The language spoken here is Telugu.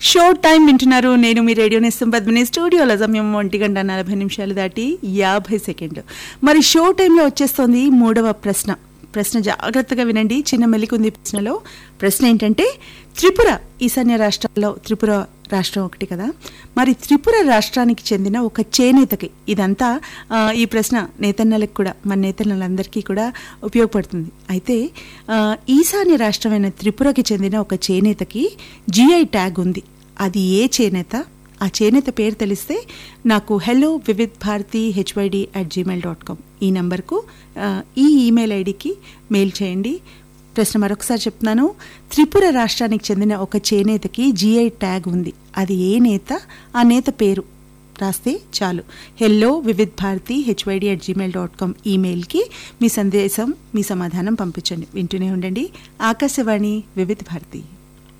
షో టైం వింటున్నారు నేను మీ రేడియో నేస్తం పద్మిని స్టూడియోలో సమయం ఒంటి గంట నలభై నిమిషాలు దాటి యాభై సెకండ్లు మరి షో టైంలో వచ్చేస్తోంది మూడవ ప్రశ్న ప్రశ్న జాగ్రత్తగా వినండి చిన్న మెలికుంది ప్రశ్నలో ప్రశ్న ఏంటంటే త్రిపుర ఈశాన్య రాష్ట్రాల్లో త్రిపుర రాష్ట్రం ఒకటి కదా మరి త్రిపుర రాష్ట్రానికి చెందిన ఒక చేనేతకి ఇదంతా ఆ, ఈ ప్రశ్న నేతన్నలకు కూడా మన నేతన్నలందరికీ కూడా ఉపయోగపడుతుంది అయితే ఆ, ఈశాన్య రాష్ట్రమైన త్రిపురకి చెందిన ఒక చేనేతకి జిఐ ట్యాగ్ ఉంది అది ఏ చేనేత ఆ చేనేత పేరు తెలిస్తే నాకు hello Vividh Bharati HYD at Gmail dot com ఈ నంబర్కు ఆ, ఈ ఈమెయిల్ ఐడికి మెయిల్ చేయండి ప్రశ్న మరొకసారి చెప్తున్నాను త్రిపుర రాష్ట్రానికి చెందిన ఒక చేనేతకి జిఐ ట్యాగ్ ఉంది అది ఏ నేత ఆ నేత పేరు రాస్తే చాలు hello Vividh Bharati HYD at Gmail dot com ఈమెయిల్కి మీ సందేశం మీ సమాధానం పంపించండి వింటూనే ఉండండి ఆకాశవాణి వివిధ్ భారతి